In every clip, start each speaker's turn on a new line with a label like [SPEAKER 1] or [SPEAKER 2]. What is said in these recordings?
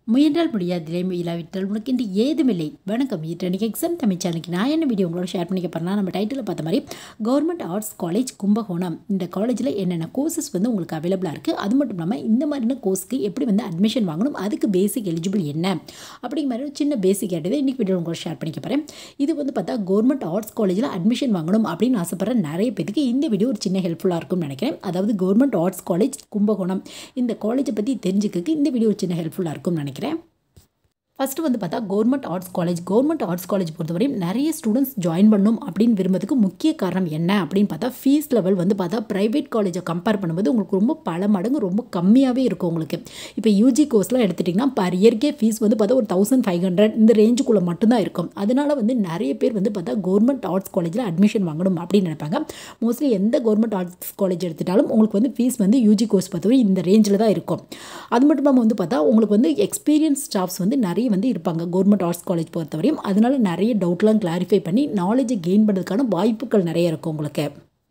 [SPEAKER 1] முயன்றால் முடியாதில்லை இல்லாவிட்டால் உனக்கு இன்று ஏதுமில்லை வணக்கம் இன்றைக்கு எக்ஸாம் தமிழ் சேனலுக்கு நான் என்ன வீடியோ உங்களோட ஷேர் பண்ணிக்க போறேன்னா நம்ம டைட்டில் பார்த்த மாதிரி கவர்மெண்ட் ஆர்ட்ஸ் காலேஜ் கும்பகோணம் இந்த காலேஜில் என்னென்ன கோர்சஸ் வந்து உங்களுக்கு அவைலபிளாக இருக்குது அது மட்டும் இல்லாமல் இந்த மாதிரியான கோர்ஸ்க்கு எப்படி வந்து அட்மிஷன் வாங்கணும் அதுக்கு பேசிக் எலிஜிபிள் என்ன அப்படிங்கிற மாதிரி ஒரு சின்ன பேசிக் கேட்டது இன்றைக்கி வீடியோ உங்களோட ஷேர் பண்ணிக்க போகிறேன் இது வந்து பார்த்தா கவர்மெண்ட் ஆர்ட்ஸ் காலேஜில் அட்மிஷன் வாங்கணும் அப்படின்னு ஆசைப்படுற நிறைய பேருக்கு இந்த வீடியோ ஒரு சின்ன ஹெல்ப்ஃபுல்லாக இருக்கும்னு நினைக்கிறேன் அதாவது கவர்மெண்ட் ஆர்ட்ஸ் காலேஜ் கும்பகோணம் இந்த காலேஜை பற்றி தெரிஞ்சுக்கிறதுக்கு இந்த வீடியோ ஒரு சின்ன ஹெல்ப்ஃபுல்லாக இருக்கும்னு நினைக்கிறேன் ஃபஸ்ட்டு வந்து பார்த்தா government arts college government arts college பொறுத்தவரையும் நிறைய ஸ்டூடெண்ட்ஸ் ஜாயின் பண்ணணும் அப்படின்னு விரும்புறதுக்கு முக்கிய காரணம் என்ன அப்படின்னு பார்த்தா ஃபீஸ் லெவல் வந்து பார்த்தா ப்ரைவேட் காலேஜை கம்பேர் பண்ணும்போது உங்களுக்கு ரொம்ப பல மடங்கு ரொம்ப கம்மியாகவே இருக்கும் உங்களுக்கு இப்போ யூஜி கோர்ஸ்லாம் எடுத்துட்டிங்கன்னா பர் இயர்க்கே ஃபீஸ் வந்து பார்த்தா ஒரு தௌசண்ட் ஃபைவ் ஹண்ட்ரட் இந்த ரேஞ்சுக்குள்ளே மட்டும்தான் இருக்கும் அதனால வந்து நிறைய பேர் வந்து பார்த்தா கவர்மெண்ட் ஆர்ட்ஸ் காலேஜில் அட்மிஷன் வாங்கணும் அப்படின்னு நினைப்பாங்க மோஸ்ட்லி எந்த கவர்மெண்ட் ஆர்ட்ஸ் காலேஜ் எடுத்துட்டாலும் உங்களுக்கு வந்து ஃபீஸ் வந்து யூஜி கோர்ஸ் பொறுத்தவரை இந்த ரேஞ்சில் தான் இருக்கும் அது மட்டும் இல்லாமல் வந்து பார்த்தா உங்களுக்கு வந்து எக்ஸ்பீரியன்ஸ் ஸ்டாஃப்ஸ் வந்து நிறைய வந்து இருப்பாங்க கவர்மெண்ட் ஆர்ட்ஸ் காலேஜ் பொறுத்தவரையும் அதனால நிறைய டவுட்லாம் கிளாரிஃபை பண்ணி நாலேஜை கெயின் பண்ணுறதுக்கான வாய்ப்புகள் நிறைய இருக்கும் உங்களுக்கு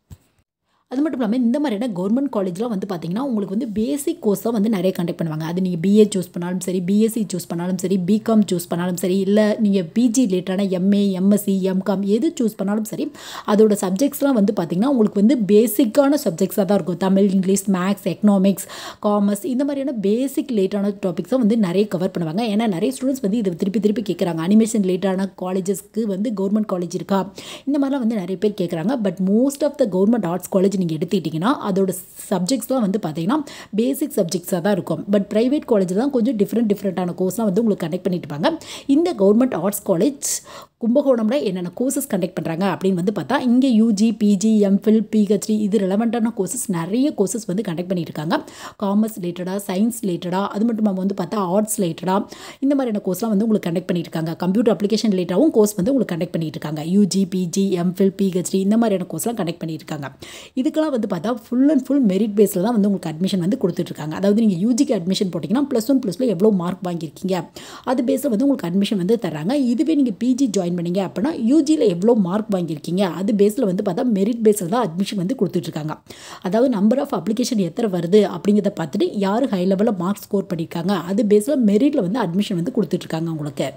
[SPEAKER 1] அது மட்டும் இல்லாமல் இந்த மாதிரியான கவர்மெண்ட் காலேஜ்லாம் வந்து பார்த்தீங்கன்னா உங்களுக்கு வந்து பேசிக் கோர்ஸ் தான் வந்து நிறைய கண்டக்ட் பண்ணுவாங்க அது நீங்கள் பிஏ சூஸ் பண்ணாலும் சரி பிஎஸ்சி சூஸ் பண்ணாலும் சரி பிகாம் சூஸ் பண்ணாலும் சரி இல்லை நீங்கள் பிஜி ரிலேட்டடான எம்ஏ எம்எஸ்சி எம்காம் எது சூஸ் பண்ணாலும் சரி அதோட சப்ஜெக்ட்ஸ்லாம் வந்து பார்த்திங்கன்னா உங்களுக்கு வந்து பேசிக்கான சப்ஜெக்ட்ஸாக தான் இருக்கும் Tamil English maths economics commerce இந்த மாதிரியான பேசிக் ரிலேட்டான டாபிக்ஸை வந்து நிறைய கவர் பண்ணுவாங்க ஏன்னா நிறைய ஸ்டூடெண்ட்ஸ் வந்து இதை திருப்பி திருப்பி கேட்குறாங்க அனிமேஷன் ரிலேட்டான காலேஜஸ்க்கு வந்து கவர்மெண்ட் காலேஜ் இருக்கா இந்த மாதிரிலாம் வந்து நிறைய பேர் கேட்குறாங்க but most of the government arts college நீங்கள் எடுத்துக்கிட்டிங்கன்னா அதோட சப்ஜெக்ட்ஸ்லாம் வந்து பார்த்தீங்கன்னா பேசிக் சப்ஜெக்ட்ஸாக தான் இருக்கும் பட் ப்ரைவேட் காலேஜில் தான் கொஞ்சம் டிஃப்ரெண்ட் டிஃப்ரெண்ட்டான கோர்ஸ்லாம் வந்து உங்களுக்கு கனெக்ட் பண்ணிட்டு இருப்பாங்க இந்த கவர்மெண்ட் ஆர்ட்ஸ் காலேஜ் கும்பகோணம்ல என்னென்ன கோர்சஸ் கண்டக்ட் பண்ணுறாங்க அப்படின்னு வந்து பார்த்தா இங்கே யூஜி பிஜி எம்ஃபில் பிஹெச்டி இது ரெலவெண்ட்டான கோர்சஸ் நிறைய கோர்சஸ் வந்து கண்டக்ட் பண்ணிட்டு இருக்காங்க காமர்ஸ் ரிலேட்டடாக சயின்ஸ் ரிலேட்டடாக அது மட்டும் இல்லாமல் வந்து பார்த்தா ஆர்ட்ஸ் ரிலேட்டடாக இந்த மாதிரியான கோர்ஸ்லாம் வந்து உங்களுக்கு கண்டக்ட் பண்ணிட்டு இருக்காங்க கம்ப்யூட்டர் அப்ளிகேஷன் ரிலேட்டாகவும் கோர்ஸ் வந்து உங்களுக்கு கண்டக்ட் பண்ணிட்டு இருக்காங்க யூஜி பிஜி எம்ஃபில் பிஹெச்டி இந்த மாதிரியான கோர்ஸ்லாம் கண்டக்ட் பண்ணிட்டு இருக்காங்க இதுக்கெல்லாம் வந்து பார்த்தா ஃபுல் அண்ட் ஃபுல் மெரிட் பேஸில் தான் வந்து உங்களுக்கு அட்மிஷன் வந்து கொடுத்துட்ருக்காங்க அதாவது நீங்கள் யூஜிக்கு அட்மிஷன் போட்டிங்கன்னா ப்ளஸ் ஒன் ப்ளஸில் எவ்வளோ மார்க் வாங்கியிருக்கீங்க அது பேஸில் வந்து உங்களுக்கு அட்மிஷன் வந்து தராங்க இதுவே நீங்கள் பிஜி ஜாயின் பண்ணீங்க அப்படின்னா யூஜியில் எவ்வளோ மார்க் வாங்கியிருக்கீங்க அது பேஸில் வந்து பார்த்தா மெரிட் பேஸில் தான் அட்மிஷன் வந்து கொடுத்துட்ருக்காங்க அதாவது நம்பர் ஆஃப் அப்ளிகேஷன் எத்தனை வருது அப்படிங்கிறத பார்த்துட்டு யார் ஹை லெவலில் மார்க் ஸ்கோர் பண்ணியிருக்காங்க அது பேஸில் மெரிட்டில் வந்து அட்மிஷன் வந்து கொடுத்துட்ருக்காங்க உங்களுக்கு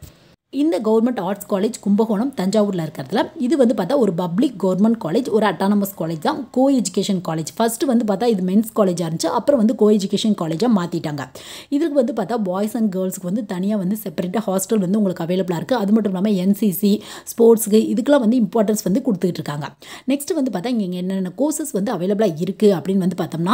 [SPEAKER 1] இந்த கவர்மெண்ட் ஆர்ட்ஸ் காலேஜ் கும்பகோணம் தஞ்சாவூரில் இருக்கிறதுல இது வந்து பார்த்தா ஒரு பப்ளிக் கவர்மெண்ட் காலேஜ் ஒரு அட்டானமஸ் காலேஜ் தான் கோ எஜுகேஷன் காலேஜ் ஃபஸ்ட்டு வந்து பார்த்தா இது மென்ஸ் காலேஜாக இருந்துச்சு அப்புறம் வந்து கோ எஜுகேஷன் காலேஜாக மாற்றிட்டாங்க இதுக்கு வந்து பார்த்தா பாய்ஸ் அண்ட் கேர்ள்ஸ்க்கு வந்து தனியாக வந்து செப்பரேட்டாக ஹாஸ்டல் வந்து உங்களுக்கு அவைலபிளாக இருக்குது அது மட்டும் இல்லாமல் என்சிசி ஸ்போர்ட்ஸுக்கு இதுக்கெல்லாம் வந்து இம்பார்ட்டன்ஸ் வந்து கொடுத்துட்டு இருக்காங்க நெக்ஸ்ட் வந்து பார்த்தா இங்கே என்னென்ன கோர்சஸ் வந்து அவைலபிளாக இருக்குது அப்படின்னு வந்து பார்த்தோம்னா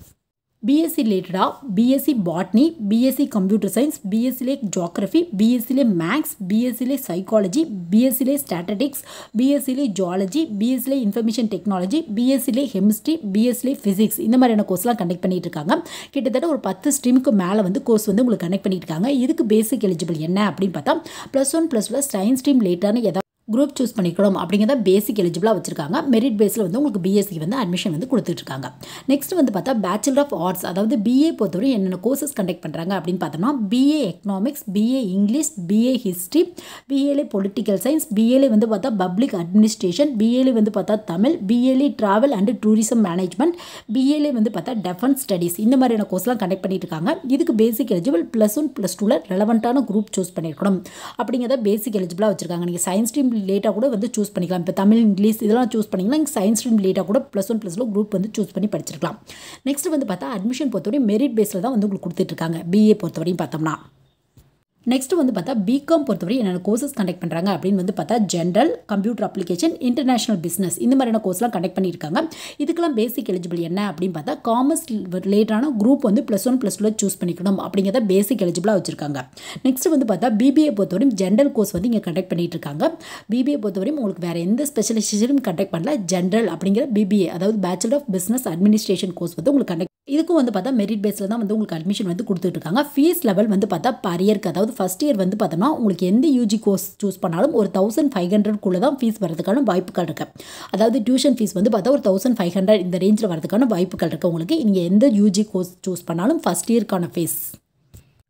[SPEAKER 1] பிஎஸ்சி ரிலேட்டடாக BSc botany BSc computer science பிஎஸ்சிலே ஜாக்ரஃபி பிஎஸ்சிலே மேக்ஸ் பிஎஸ்சிலே சைக்காலஜி பிஎஸ்சிலே ஸ்டாட்டடிக்ஸ் பிஎஸ்சிலே ஜுவாலஜி பிஎஸ்சிலே இன்ஃபர்மேஷன் டெக்னாலஜி பிஎஸ்சிலே கெமிஸ்ட்ரி பிஎஸ்சிலே ஃபிசிக்ஸ் இந்த மாதிரியான கோர்ஸ்லாம் கண்டக்ட் பண்ணிட்டு இருக்காங்க கிட்டத்தட்ட ஒரு பத்து ஸ்ட்ரீமுக்கு மேலே வந்து கோர்ஸ் வந்து உங்களுக்கு கனெக்ட் பண்ணிட்டு இருக்காங்க இதுக்கு பேசிக் எலிஜிபிள் என்ன அப்படின்னு பார்த்தா plus one plus plus science stream லேட்டான ஏதாவது குரூப் சூஸ் பண்ணிக்கணும் அப்படிங்கிறத பேசிக் எலிஜிபிளாக வச்சிருக்காங்க மெரிட் பேஸில் வந்து உங்களுக்கு பிஎஸ்சி வந்து அட்மிஷன் வந்து கொடுத்துட்ருக்காங்க நெக்ஸ்ட் வந்து பார்த்தா பேச்சுலர் ஆஃப் ஆர்ட்ஸ் அதாவது பிஏ பொறுத்தவரை என்னென்ன கோர்சஸ் கண்டக்ட் பண்ணுறாங்க அப்படின்னு பார்த்தோம்னா BA economics BA English BA history பிஏலே பொலிட்டிக்கல் சயின்ஸ் பிஏலே வந்து பார்த்தா பப்ளிக் அட்மினிஸ்ட்ரேஷன் பிஏலே வந்து பார்த்தா தமிழ் பிஏலே ட்ராவல் அண்ட் டூரிசம் மேனேஜ்மெண்ட் பிஏலே வந்து பார்த்தா டெஃபென்ஸ் ஸ்டடீஸ் இந்த மாதிரியான கோர்ஸ்லாம் கண்டக்ட் பண்ணிட்டு இருக்காங்க இதுக்கு basic eligible plus one plus டூவில் ரெலவெண்ட்டான குரூப் சூஸ் பண்ணியிருக்கணும் அப்படிங்கிறத பேசிக் எலிஜிபிளாக வச்சிருக்காங்க நீங்கள் சயின்ஸ் ஸ்ட்ரீம் லேட்டாக கூட வந்து சூஸ் பண்ணிக்கலாம் இப்போ தமிழ் இங்கிலீஷ் இதெல்லாம் சூஸ் பண்ணிங்கன்னா நீங்கள் சயின்ஸ் ஸ்ட்ரீம் லேட்டாக கூட ப்ளஸ் ஒன் ப்ளஸில் குரூப் வந்து சூஸ் பண்ணி படிச்சிருக்கலாம் நெக்ஸ்ட் வந்து பார்த்தா அட்மிஷன் பொறுத்தவரையும் மெரிட் பேஸில் தான் வந்து உங்களுக்கு கொடுத்துட்ருக்காங்க பிஏ பொறுத்தவரையும் பார்த்தோம்னா நெக்ஸ்ட் வந்து பார்த்தா பிகாம் பொறுத்தவரை என்னென்ன கோர்சஸ் கண்டக்ட் பண்ணுறாங்க அப்படின்னு வந்து பார்த்தா general computer application international business இந்த மாதிரியான கோர்ஸ்லாம் கண்டக்ட் பண்ணியிருக்காங்க இதுக்கெல்லாம் பேசிக் எலிஜிபிள் என்ன அப்படின்னு பார்த்தா காமர்ஸ் ரிலேட்டான குரூப் வந்து ப்ளஸ் ஒன் ப்ளஸ் டூவில் சூஸ் பண்ணிக்கணும் அப்படிங்கிறத பேசிக் எலிஜிபிளாக வச்சிருக்காங்க நெக்ஸ்ட் வந்து பார்த்தா பிபிஏ பொறுத்தவரையும் ஜென்ரல் கோர்ஸ் வந்து இங்கே கண்டக்ட் பண்ணிட்டு இருக்காங்க பிபிஏ பொறுத்தவரையும் உங்களுக்கு வேறு எந்த ஸ்பெஷலைசேஷனும் கண்டக்ட் பண்ணல ஜென்ரல் அப்படிங்கிற பிபிஏ அதாவது bachelor of business administration course வந்து உங்களுக்கு கண்டக்ட் இதுக்கும் வந்து பார்த்தா மெரிட் பேஸில் தான் வந்து உங்களுக்கு அட்மிஷன் வந்து கொடுத்துட்டு இருக்காங்க ஃபீஸ் லெவல் வந்து பார்த்தா பர் இயர்க்கு அதாவது ஃபஸ்ட் இயர் வந்து பார்த்தோம்னா உங்களுக்கு எந்த யூஜி கோர்ஸ் சூஸ் பண்ணாலும் ஒரு தௌசண்ட் ஃபைவ் ஹண்ட்ரட்குள்ளே தான் ஃபீஸ் வரதுக்கான வாய்ப்புகள் இருக்குது அதாவது டியூஷன் ஃபீஸ் வந்து பார்த்தா ஒரு தௌசண்ட் ஃபைவ் ஹண்ட்ரட் இந்த ரேஞ்சில் வரதுக்கான வாய்ப்புகள் இருக்குது உங்களுக்கு நீங்கள் எந்த யூஜி கோர்ஸ் சூஸ் பண்ணாலும் ஃபஸ்ட் இயர்க்கான ஃபீஸ்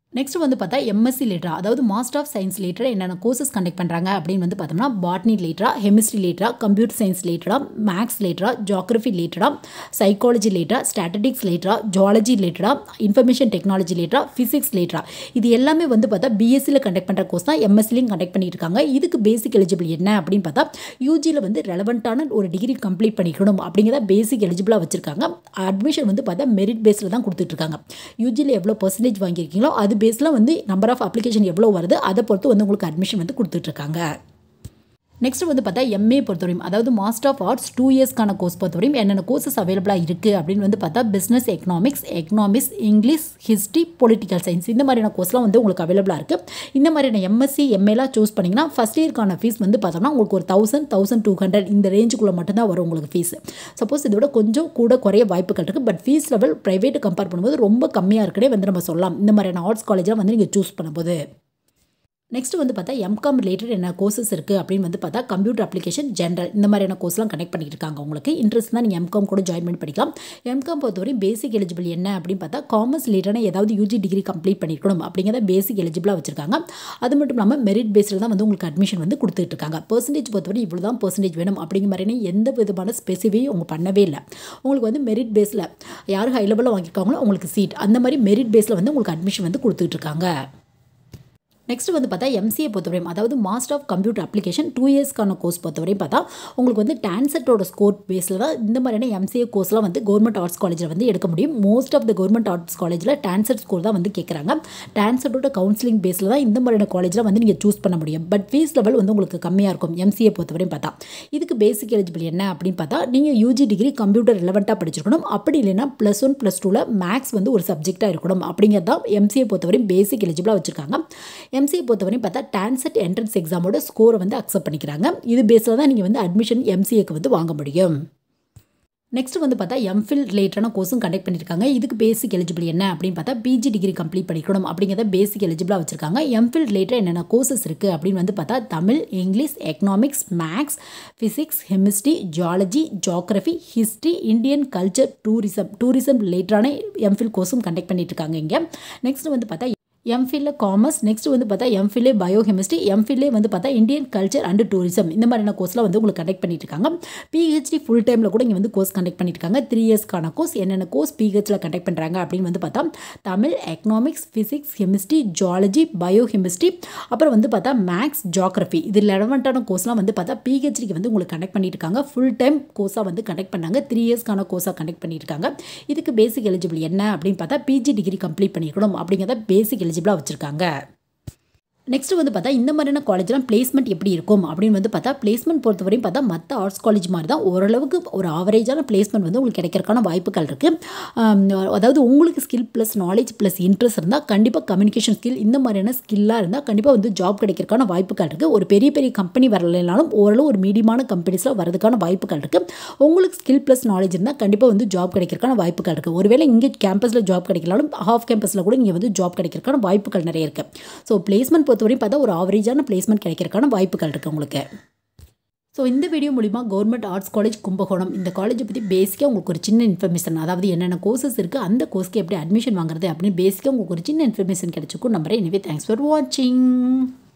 [SPEAKER 1] நெக்ஸ்ட் வந்து பார்த்தா எம்எஸ்சி லேட்டரா அதாவது மாஸ்டர் ஆஃப் சயின்ஸ் லேட்டரா என்னென்ன கோர்சஸ் கண்டக்ட் பண்ணுறாங்க அப்படின்னு வந்து பார்த்தோம்னா பாட்னி லேட்டரா கெமிஸ்ட்ரி லேட்டரா கம்ப்யூட்டர் சயின்ஸ் லேட்டரா மேக்ஸ் லேட்டரா ஜாகிரஃபி லேட்டரா சைக்காலஜி லேட்டரா ஸ்டாட்டிக்ஸ் லேட்டரா ஜுவாலஜி லேட்டரா இன்ஃபர்மேஷன் டெக்னாலஜி லேட்டரா ஃபிசிக்ஸ் லேட்டரா இது எல்லாமே வந்து பார்த்தா பிஎஸ்சியில் கண்டக்ட் பண்ணுற கோர்ஸ் தான் எம்எஸ்சிலையும் கண்டக்ட் பண்ணிட்டு இருக்காங்க இதுக்கு பேசிக் எலிஜிபிள் என்ன அப்படின்னு பார்த்தா யூஜியில் வந்து ரெலவெண்ட்டான ஒரு டிகிரி கம்ப்ளீட் பண்ணிக்கணும் அப்படிங்கிறத பேசிக் எலிஜிபிளாக வச்சுருக்காங்க அட்மிஷன் வந்து பார்த்தா மெரிட் பேஸில் தான் கொடுத்துட்ருக்காங்க யூஜியில் எவ்வளோ பர்சன்டேஜ் வாங்கியிருக்கீங்களோ அது பேஸில் வந்து நம்பர் ஆஃப் அப்ளிகேஷன் எவ்வளோ வருது அதை பொறுத்து வந்து உங்களுக்கு அட்மிஷன் வந்து கொடுத்துட்ருக்காங்க நெக்ஸ்ட் வந்து பார்த்தா எம்ஏ பொறுத்தவரையும் அதாவது மாஸ்டர் ஆஃப் ஆர்ட்ஸ் டூ இயர்ஸ்க்கான கோர்ஸ் பொறுத்தவரையும் என்னென்ன கோர்சஸ் அவைலபிளாக இருக்குது அப்படின்னு வந்து பார்த்தா business economics economics English history political science இந்த மாதிரியான கோர்ஸ்லாம் வந்து உங்களுக்கு அவைலபிளாக இருக்குது இந்த மாதிரியான எம்எஸ்சி எம்ஏலாம் சூஸ் பண்ணிங்கன்னா ஃபஸ்ட் இயர்க்கான ஃபீஸ் வந்து பார்த்தோம்னா உங்களுக்கு ஒரு தௌசண்ட் தௌசண்ட் டூ ஹண்ட்ரட் இந்த ரேஞ்சுக்குள்ளே மட்டும்தான் வரும் உங்களுக்கு ஃபீஸ் சப்போஸ் இதோட கொஞ்சம் கூட குறைய வாய்ப்புகள் இருக்குது but fees level private compare பண்ணும்போது ரொம்ப கம்மியாக இருக்கனே வந்து நம்ம சொல்லலாம் இந்த மாதிரியான ஆர்ட்ஸ் காலேஜில் வந்து நீங்கள் சூஸ் பண்ணும்போது நெக்ஸ்ட் வந்து பார்த்தா எம்காம் ரிலேட்டட் என்ன கோர்சஸ் இருக்குது அப்படின்னு வந்து பார்த்தா கம்ப்யூட்டர் அப்ளிகேஷன் ஜென்ரல் இந்த மாதிரியான கோர்ஸ்லாம் கனெக்ட் பண்ணிட்டு இருக்காங்க உங்களுக்கு இன்ட்ரெஸ்ட் தான் நீங்கள் எம்காம் கூட ஜாயின் பண்ணி படிக்கலாம் எம்காம் பொறுத்தவரை பேசிக் எலிஜிபிள் என்ன அப்படின்னு பார்த்தா காமர்ஸ் ரிலேட்டடான ஏதாவது யூஜி டிகிரி கம்ப்ளீட் பண்ணிருக்கணும் அப்படிங்கிறத பேசிக் எலிஜிபிளாக வச்சிருக்காங்க அது மட்டும் இல்லாமல் மெரிட் பேஸில் தான் வந்து உங்களுக்கு அட்மிஷன் வந்து கொடுத்துட்டு இருக்காங்க பர்சன்டேஜ் பொறுத்தவரை இவ்வளோ தான் பர்சன்டேஜ் வேணும் அப்படிங்கிற மாதிரியான எந்த விதமான ஸ்பெசிஃபையும் அவங்க பண்ணவே இல்லை உங்களுக்கு வந்து மெரிட் பேஸில் யார் ஹை லெவலில் வாங்கியிருக்காங்களோ உங்களுக்கு சீட் அந்த மாதிரி மெரிட் பேஸில் வந்து உங்களுக்கு அட்மிஷன் வந்து கொடுத்துட்டு இருக்காங்க நெக்ஸ்ட் வந்து பார்த்தா எம்சிஏ பொறுத்தவரையும் அதாவது master of computer application two இயர்ஸ்க்கான கோர்ஸ் பொறுத்தவரையும் பார்த்தா உங்களுக்கு வந்து டான்செட்டோட ஸ்கோர் பேஸில் தான் இந்த மாதிரியான எம்சிஏ கோர்ஸ்லாம் வந்து கவர்மெண்ட் ஆர்ட்ஸ் காலேஜில் வந்து எடுக்க முடியும் most of the government arts காலேஜில் டான்செட் ஸ்கோர் தான் வந்து கேட்குறாங்க டான்செட்டோட கவுன்சிலிங் பேஸில் தான் இந்த மாதிரியான காலேஜில் வந்து நீங்கள் சூஸ் பண்ண முடியும் பட் ஃபீஸ் லெவல் வந்து உங்களுக்கு கம்மியாக இருக்கும் எம்சிஏ பொறுத்தவரையும் பார்த்தா இதுக்கு பேசிக் எலிஜிபிள் என்ன அப்படின்னு பார்த்தா நீங்கள் யூஜி டிகிரி கம்ப்யூட்டர் ரிலவெண்ட்டாக படிச்சிருக்கணும் அப்படி இல்லைன்னா ப்ளஸ் ஒன் ப்ளஸ் டூவில் மேக்ஸ் வந்து ஒரு சப்ஜெக்டாக இருக்கணும் அப்படிங்கிறது தான் எம்சிஏ பொறுத்தவரையும் பேசிக் எலிஜிபிளாக வச்சுருக்காங்க எம்சிஏ பொறுத்தவரையும் பார்த்தா டான்செட் என்ட்ரன்ஸ் எக்ஸாமோட ஸ்கோரை வந்து அக்செப்ட் பண்ணிக்கிறாங்க இது பேஸில் தான் நீங்கள் வந்து அட்மிஷன் எம்சிஏக்கு வந்து வாங்க முடியும் நெக்ஸ்ட் வந்து பார்த்தா எம்ஃபில் ரிலேட்டடான கோர்ஸும் கண்டக்ட் பண்ணியிருக்காங்க இதுக்கு பேசிக் எலிஜிபிள் என்ன அப்படின்னு பார்த்தா பிஜி டிகிரி கம்ப்ளீட் பண்ணிக்கணும் அப்படிங்கிறத பேசிக் எலிஜிபிளாக வச்சிருக்காங்க எம்ஃபில் ரிலேட்டட் என்னென்ன கோர்சஸ் இருக்குது அப்படின்னு வந்து பார்த்தா Tamil English economics maths physics chemistry geology geography history Indian culture tourism tourism ரிலேட்டடான எம்ஃபில் கோர்ஸும் கண்டக்ட் பண்ணிட்டு இருக்காங்க இங்கே நெக்ஸ்ட் வந்து பார்த்தா எம்ஃபில்ல காமர்ஸ் நெக்ஸ்ட் வந்து பார்த்தா எம்ஃபில்லே பயோகெமிஸ்ட்ரி எம்ஃபில்லே வந்து பார்த்தா இந்தியன் கல்ச்சர் அண்ட் டூரிசம் இந்த மாதிரியான கோர்ஸ்லாம் வந்து உங்களுக்கு கண்டக்ட் பண்ணிட்டு இருக்காங்க பிஹெச்டி ஃபுல் டைமில் கூட இங்கே வந்து கோர்ஸ் கண்டக்ட் பண்ணிட்டு இருக்காங்க த்ரீ இயர்ஸ்க்கான கோர்ஸ் என்னென்ன கோர்ஸ் பிஹெச்சில் கண்டக்ட் பண்ணுறாங்க அப்படின்னு வந்து பார்த்தா Tamil economics physics chemistry geology biochemistry அப்புறம் வந்து பார்த்தா மேக்ஸ் ஜியாகிரஃபி இது ரெலவெண்ட்டான கோர்ஸ்லாம் வந்து பார்த்தா பிஹெச்டிக்கு வந்து உங்களுக்கு கண்டக்ட் பண்ணிட்டு இருக்காங்க ஃபுல் டைம் கோர்ஸாக வந்து கண்டக்ட் பண்ணாங்க த்ரீ இயர்ஸ்க்கான கோர்ஸாக கண்டக்ட் பண்ணிட்டு இருக்காங்க இதுக்கு பேசிக் எலிஜிபிள் என்ன அப்படின்னு பார்த்தா பிஜி டிகிரி கம்ப்ளீட் பண்ணிருக்கணும் அப்படிங்கிறத பேசிக் எலிஜிபிளாக வச்சுருக்காங்க நெக்ஸ்ட் வந்து பார்த்தா இந்த மாதிரியான காலேஜ்லாம் பிளேஸ்மெண்ட் எப்படி இருக்கும் அப்படின்னு வந்து பார்த்தா பிளேஸ்மெண்ட் பொறுத்தவரையும் பார்த்தா மற்ற ஆர்ட்ஸ் காலேஜ் மாதிரி தான் ஓரளவுக்கு ஒரு ஆவரேஜான பிளேஸ்மெண்ட் வந்து உங்களுக்கு கிடைக்கிறதுக்கான வாய்ப்புகள் இருக்குது அதாவது உங்களுக்கு skill plus knowledge plus interest இருந்தால் கண்டிப்பாக கம்யூனிகேஷன் ஸ்கில் இந்த மாதிரியான ஸ்கில்லாக இருந்தால் கண்டிப்பாக வந்து ஜாப் கிடைக்கிறதுக்கான வாய்ப்புகள் இருக்குது ஒரு பெரிய பெரிய கம்பெனி வரலைனாலும் ஓரளவு ஒரு மீடியமான கம்பெனிஸில் வரதுக்கான வாய்ப்புகள் இருக்குது உங்களுக்கு ஸ்கில் ப்ளஸ் நாலேஜ் இருந்தால் கண்டிப்பாக வந்து ஜாப் கிடைக்கிறதுக்கான வாய்ப்புகள் இருக்குது ஒருவேளை இங்கே கேம்பஸில் ஜாப் கிடைக்கலாலும் ஹாஃப் கேம்பஸில் கூட இங்கே வந்து ஜாப் கிடைக்கிறதுக்கான வாய்ப்புகள் நிறைய இருக்குது ஸோ பிளேஸ்மெண்ட் பொறுத்தவரையும் பார்த்தா ஒரு ஆவரேஜான பிளேஸ்மெண்ட் கிடைக்கிறதுக்கான வாய்ப்புகள் இருக்குது உங்களுக்கு ஸோ இந்த வீடியோ மூலிமா கவர்மெண்ட் ஆர்ட்ஸ் காலேஜ் கும்பகோணம் இந்த காலேஜை பற்றி பேசிக்காக உங்களுக்கு ஒரு சின்ன இன்ஃபர்மேஷன் அதாவது என்னென்ன கோர்சஸ் இருக்குது அந்த கோர்ஸ்க்கு எப்படி அட்மிஷன் வாங்குறது அப்படின்னு பேசிக்காக உங்களுக்கு ஒரு சின்ன இன்ஃபர்மேஷன் கிடைச்சிக்கும் நம்புறேன் எனவே தேங்க்ஸ் ஃபார் வாட்சிங்